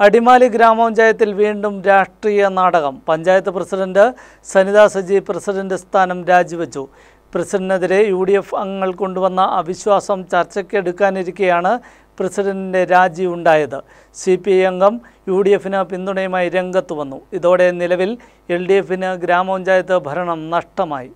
അടിമാലി ഗ്രാമപഞ്ചായത്തിൽ വീണ്ടും രാഷ്ട്രീയ നാടകം പഞ്ചായത്ത് പ്രസിഡന്റ് സനിത സജി പ്രസിഡന്റ് സ്ഥാനം രാജിവെച്ചു പ്രസിഡന്റിനെതിരെ യു ഡി എഫ് അംഗങ്ങൾ കൊണ്ടുവന്ന അവിശ്വാസം ചർച്ചയ്ക്കെടുക്കാനിരിക്കെയാണ് പ്രസിഡന്റിന്റെ രാജി ഉണ്ടായത് സി പി ഐ അംഗം യു ഡി എഫിന് പിന്തുണയുമായി രംഗത്ത് വന്നു ഇതോടെ നിലവിൽ എൽ ഡി എഫിന് ഗ്രാമപഞ്ചായത്ത് ഭരണം നഷ്ടമായി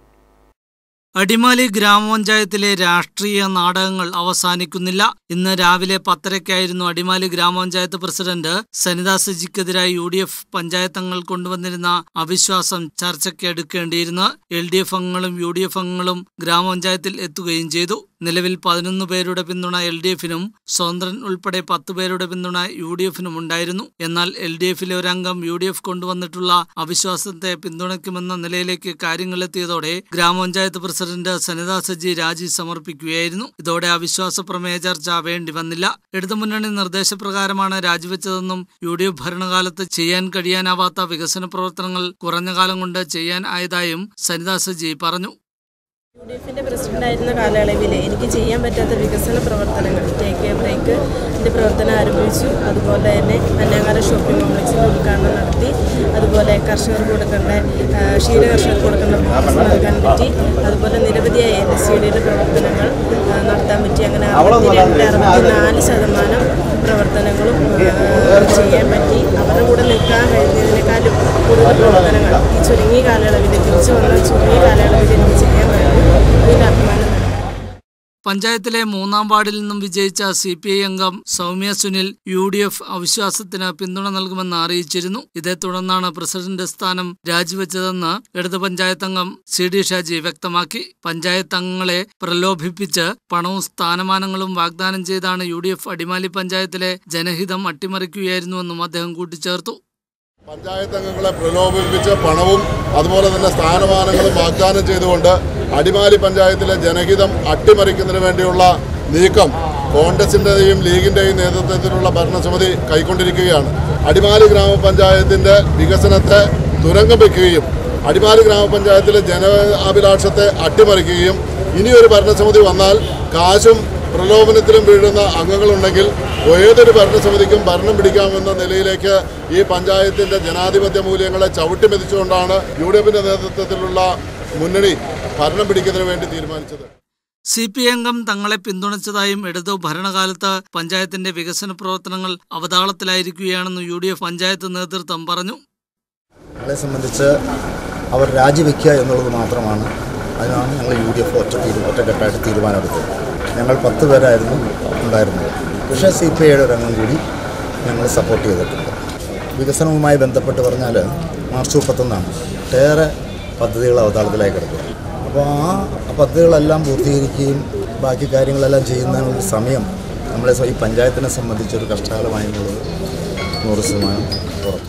അടിമാലി ഗ്രാമപഞ്ചായത്തിലെ രാഷ്ട്രീയ നാടകങ്ങൾ അവസാനിക്കുന്നില്ല ഇന്ന് രാവിലെ പത്തരയ്ക്കായിരുന്നു അടിമാലി ഗ്രാമപഞ്ചായത്ത് പ്രസിഡന്റ് സനിത സജിക്കെതിരായി യു ഡി എഫ് പഞ്ചായത്ത് അംഗങ്ങൾ കൊണ്ടുവന്നിരുന്ന അവിശ്വാസം ചർച്ചയ്ക്ക് എടുക്കേണ്ടിയിരുന്ന എൽ ഡി എഫ് അംഗങ്ങളും യു ഡി എഫ് അംഗങ്ങളും ഗ്രാമപഞ്ചായത്തിൽ എത്തുകയും ചെയ്തു നിലവിൽ പതിനൊന്ന് പേരുടെ പിന്തുണ എൽ ഡി എഫിനും സ്വതന്ത്രൻ ഉൾപ്പെടെ പത്ത് പേരുടെ പിന്തുണ യു ഡി എഫിനും ഉണ്ടായിരുന്നു എന്നാൽ എൽ ഡി എഫിലെ ഒരംഗം യു ഡി എഫ് കൊണ്ടുവന്നിട്ടുള്ള അവിശ്വാസത്തെ പിന്തുണയ്ക്കുമെന്ന നിലയിലേക്ക് കാര്യങ്ങളെത്തിയതോടെ ഗ്രാമപഞ്ചായത്ത് പ്രസിഡന്റ് സനിത സജി രാജി സമർപ്പിക്കുകയായിരുന്നു ഇതോടെ അവിശ്വാസ പ്രമേയ ചർച്ച വേണ്ടി വന്നില്ല ഇടതുമുന്നണി നിർദ്ദേശപ്രകാരമാണ് രാജിവെച്ചതെന്നും യു ഡി എഫ് ഭരണകാലത്ത് ചെയ്യാൻ കഴിയാനാവാത്ത വികസന പ്രവർത്തനങ്ങൾ കുറഞ്ഞ കാലം കൊണ്ട് ചെയ്യാൻ ആയതായും സനിത സജി പറഞ്ഞു യു ഡി എഫിൻ്റെ പ്രസിഡൻ്റായിരുന്ന കാലയളവിൽ എനിക്ക് ചെയ്യാൻ പറ്റാത്ത വികസന പ്രവർത്തനങ്ങൾ ടേക്ക് എ ബ്രേക്ക് എൻ്റെ പ്രവർത്തനം ആരംഭിച്ചു അതുപോലെ തന്നെ അന്നാങ്ങാര ഷോപ്പിംഗ് കോംപ്ലക്സിൻ്റെ ഉദ്ഘാടനം നടത്തി അതുപോലെ കർഷകർക്ക് കൊടുക്കേണ്ട ആ, ക്ഷീര കർഷകർക്ക് കൊടുക്കേണ്ട ബോണസ് നൽകാൻ പറ്റി അതുപോലെ നിരവധിയായ എൻ എസ് സി ഡിയുടെ പ്രവർത്തനങ്ങൾ ആ, നടത്താൻ പറ്റി അങ്ങനെ അറുപത്തിരണ്ട് അറുപത്തിനാല് ശതമാനം പ്രവർത്തനങ്ങളും ആ, ചെയ്യാൻ പറ്റി അവരുടെ കൂടെ നിൽക്കാൻ കഴിഞ്ഞതിനേക്കാളും കൂടുതൽ പ്രവർത്തനങ്ങൾ ഈ ചുരുങ്ങിയ കാലയളവിൽ തിരിച്ചു വന്ന ചുരുങ്ങിയ കാലയളവിൽ എനിക്ക് ചെയ്യാൻ കഴിഞ്ഞു അതിൽ അഭിമാനം നൽകുന്നു. പഞ്ചായത്തിലെ മൂന്നാം വാർഡിൽ നിന്നും വിജയിച്ച സി പി ഐ അംഗം Soumya Sunil U D F അവിശ്വാസത്തിന് പിന്തുണ നൽകുമെന്ന് അറിയിച്ചിരുന്നു ഇതേ തുടർന്നാണ് പ്രസിഡന്റ് സ്ഥാനം രാജിവെച്ചതെന്ന് ഇടത് പഞ്ചായത്ത് അംഗം സി ഡി ഷാജി വ്യക്തമാക്കി പഞ്ചായത്ത് അംഗങ്ങളെ പ്രലോഭിപ്പിച്ച് പണവും സ്ഥാനമാനങ്ങളും വാഗ്ദാനം ചെയ്താണ് യു ഡി എഫ് അടിമാലി പഞ്ചായത്തിലെ ജനഹിതം അട്ടിമറിക്കുകയായിരുന്നുവെന്നും അദ്ദേഹം കൂട്ടിച്ചേർത്തു പഞ്ചായത്ത് അംഗങ്ങളെ പ്രലോഭിപ്പിച്ച് പണവും അതുപോലെ തന്നെ സ്ഥാനമാനങ്ങളും വാഗ്ദാനം ചെയ്തുകൊണ്ട് അടിമാലി പഞ്ചായത്തിലെ ജനഹിതം അട്ടിമറിക്കുന്നതിന് വേണ്ടിയുള്ള നീക്കം കോൺഗ്രസിൻ്റെയും ലീഗിൻ്റെയും നേതൃത്വത്തിലുള്ള ഭരണസമിതി കൈക്കൊണ്ടിരിക്കുകയാണ് അടിമാലി ഗ്രാമപഞ്ചായത്തിൻ്റെ വികസനത്തെ തുരങ്കം വയ്ക്കുകയും അടിമാലി ഗ്രാമപഞ്ചായത്തിലെ ജനാഭിലാഷത്തെ അട്ടിമറിക്കുകയും ഇനിയൊരു ഭരണസമിതി വന്നാൽ കാശും പ്രലോഭനത്തിലും വീഴുന്ന അംഗങ്ങളുണ്ടെങ്കിൽ ഏതൊരു ഭരണസമിതിക്കും ഭരണം പിടിക്കാമെന്ന നിലയിലേക്ക് ഈ പഞ്ചായത്തിന്റെ ജനാധിപത്യ മൂല്യങ്ങളെ ചവിട്ടിമെതിച്ചുകൊണ്ടാണ് യു ഡി എഫിന്റെ നേതൃത്വത്തിലുള്ള മുന്നണി ഭരണം പിടിക്കുന്നതിന് വേണ്ടി തീരുമാനിച്ചത് സി പി അംഗം തങ്ങളെ പിന്തുണച്ചതായും ഇടതു ഭരണകാലത്ത് പഞ്ചായത്തിന്റെ വികസന പ്രവർത്തനങ്ങൾ അവതാളത്തിലായിരിക്കുകയാണെന്ന് യു ഡി എഫ് പഞ്ചായത്ത് നേതൃത്വം പറഞ്ഞു ഞങ്ങളെ സംബന്ധിച്ച് അവർ രാജിവെക്കുക എന്നുള്ളത് മാത്രമാണ് അതിനാണ് ഞങ്ങൾ യു ഡി എഫ് ഒറ്റ തീരു ഒറ്റക്കെട്ടായിട്ട് തീരുമാനമെടുത്തത് ഞങ്ങൾ പത്ത് പേരായിരുന്നു ഉണ്ടായിരുന്നത് പക്ഷേ സി പി ഐയുടെ ഒരംഗം കൂടി ഞങ്ങൾ സപ്പോർട്ട് ചെയ്തിട്ടുണ്ട് വികസനവുമായി ബന്ധപ്പെട്ട് പറഞ്ഞാൽ മാർച്ച് മുപ്പത്തൊന്നാണ് ഒട്ടേറെ പദ്ധതികൾ അവതാളത്തിലായി കിടക്കുക അപ്പോൾ ആ പദ്ധതികളെല്ലാം പൂർത്തീകരിക്കുകയും ബാക്കി കാര്യങ്ങളെല്ലാം ചെയ്യുന്നതിനുള്ള സമയം നമ്മളെ ഈ പഞ്ചായത്തിനെ സംബന്ധിച്ചൊരു കഷ്ടകാലമായി എന്നുള്ളത് നൂറ് ശതമാനം ഉറപ്പാണ്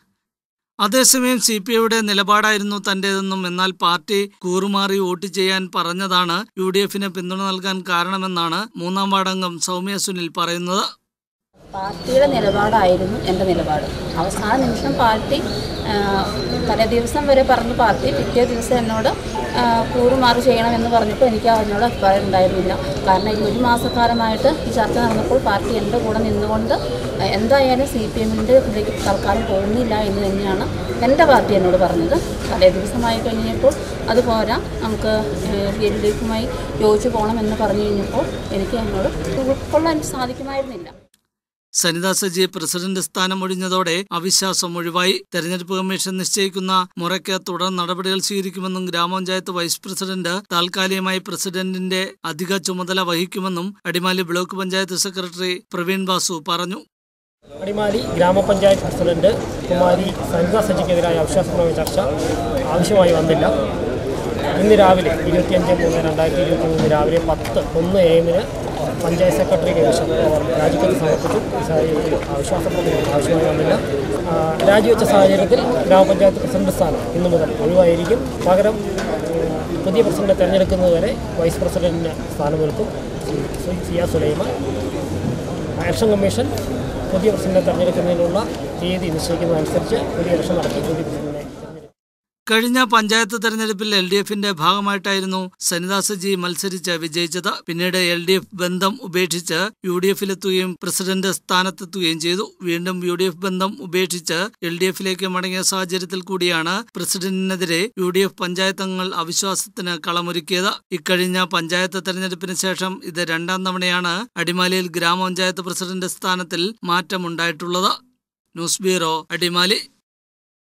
അതേസമയം സി പി ഐയുടെ നിലപാടായിരുന്നു തന്റേതെന്നും എന്നാൽ പാർട്ടി കൂറുമാറി വോട്ട് ചെയ്യാൻ പറഞ്ഞതാണ് യു ഡി എഫിന് പിന്തുണ നൽകാൻ കാരണമെന്നാണ് മൂന്നാം വാർഡംഗം സൗമ്യ സുനിൽ പറയുന്നത് പാർട്ടിയുടെ നിലപാടായിരുന്നു എൻ്റെ നിലപാട് അവസാന നിമിഷം പാർട്ടി ആ, തലേ ദിവസം വരെ പറഞ്ഞു പാർട്ടി പിറ്റേ ദിവസം എന്നോട് ആ, കൂറുമാറി ചെയ്യണമെന്ന് പറഞ്ഞപ്പോൾ എനിക്ക് അതിനോട് അഭിപ്രായം ഉണ്ടായിരുന്നില്ല കാരണം ഈ ഒരു മാസക്കാലമായിട്ട് ഈ ചർച്ച നടന്നപ്പോൾ പാർട്ടി എൻ്റെ കൂടെ നിന്നുകൊണ്ട് ആ, എന്തായാലും സി പി എമ്മിൻ്റെ ഇതിലേക്ക് തൽക്കാലം പോകുന്നില്ല എന്ന് തന്നെയാണ് എൻ്റെ പാർട്ടി എന്നോട് പറഞ്ഞത് തലേ ദിവസമായി കഴിഞ്ഞപ്പോൾ അത് പോരാ നമുക്ക് എൽ ഡി എഫുമായി യോജിച്ച് പോകണമെന്ന് പറഞ്ഞു കഴിഞ്ഞപ്പോൾ എനിക്ക് എന്നോട് ഉൾക്കൊള്ളാൻ സാധിക്കുമായിരുന്നില്ല സനിത സജി പ്രസിഡന്റ് സ്ഥാനം ഒഴിഞ്ഞതോടെ അവിശ്വാസം ഒഴിവായി തെരഞ്ഞെടുപ്പ് കമ്മീഷൻ നിശ്ചയിക്കുന്ന മുറയ്ക്ക് തുടർ നടപടികൾ സ്വീകരിക്കുമെന്നും ഗ്രാമപഞ്ചായത്ത് വൈസ് പ്രസിഡന്റ് താൽക്കാലികമായി പ്രസിഡന്റിന്റെ അധിക ചുമതല വഹിക്കുമെന്നും അടിമാലി ബ്ലോക്ക് പഞ്ചായത്ത് സെക്രട്ടറി പ്രവീൺ ബാസു പറഞ്ഞു അടിമാലി ഗ്രാമപഞ്ചായത്ത് പ്രസിഡന്റ് കുമാരി സരിത സജിക്കെതിരായ അവിശ്വാസപ്രമേയ ചർച്ച ആവശ്യമായി വന്നില്ല ഇന്ന് രാവിലെ ഇരുപത്തിയഞ്ച് മൂന്ന് രണ്ടായിരത്തി ഇരുപത്തി മൂന്ന് രാവിലെ പത്ത് ഒന്ന് എ എമ്മിന് പഞ്ചായത്ത് സെക്രട്ടറി കൈവശം അവർ രാജിക്കത്ത് സമർപ്പിച്ചു ഈ സാഹചര്യത്തിൽ അവിശ്വാസപ്രമേയം ആവശ്യമായി വന്നില്ല ആ, രാജിവെച്ച സാഹചര്യത്തിൽ ഗ്രാമപഞ്ചായത്ത് പ്രസിഡന്റ് സ്ഥാനം ഇന്നു മുതൽ ഒഴിവായിരിക്കും പകരം ഉം, പുതിയ പ്രസിഡന്റിനെ തിരഞ്ഞെടുക്കുന്നതുവരെ വൈസ് പ്രസിഡന്റിന് സ്ഥാനമേൽക്കും ശ്രീ സിയ സുലൈമാൻ ഇലക്ഷൻ കമ്മീഷൻ പുതിയ പ്രസിഡന്റിനെ തെരഞ്ഞെടുക്കുന്നതിനുള്ള തീയതി നിശ്ചയിക്കുന്നതനുസരിച്ച് പുതിയ ഇലക്ഷൻ നടത്തി പുതിയ പ്രസിഡന്റിനെ തെരഞ്ഞെടുക്കും കഴിഞ്ഞ പഞ്ചായത്ത് തെരഞ്ഞെടുപ്പിൽ എൽ ഡി എഫിന്റെ ഭാഗമായിട്ടായിരുന്നു സനിത സജി മത്സരിച്ച് വിജയിച്ചത് പിന്നീട് എൽ ഡി എഫ് ബന്ധം ഉപേക്ഷിച്ച് യു ഡി എഫിലെത്തുകയും പ്രസിഡന്റ് സ്ഥാനത്തെത്തുകയും ചെയ്തു വീണ്ടും യു ഡി എഫ് ബന്ധം ഉപേക്ഷിച്ച് എൽ ഡി എഫിലേക്ക് മടങ്ങിയ സാഹചര്യത്തിൽ കൂടിയാണ് പ്രസിഡന്റിനെതിരെ യു ഡി എഫ് പഞ്ചായത്ത് അംഗങ്ങൾ അവിശ്വാസത്തിന് കളമൊരുക്കിയത് ഇക്കഴിഞ്ഞ പഞ്ചായത്ത് തെരഞ്ഞെടുപ്പിന് ശേഷം ഇത് രണ്ടാം തവണയാണ് അടിമാലിയിൽ ഗ്രാമപഞ്ചായത്ത് പ്രസിഡന്റ് സ്ഥാനത്തിൽ മാറ്റമുണ്ടായിട്ടുള്ളത് ന്യൂസ് ബ്യൂറോ അടിമാലി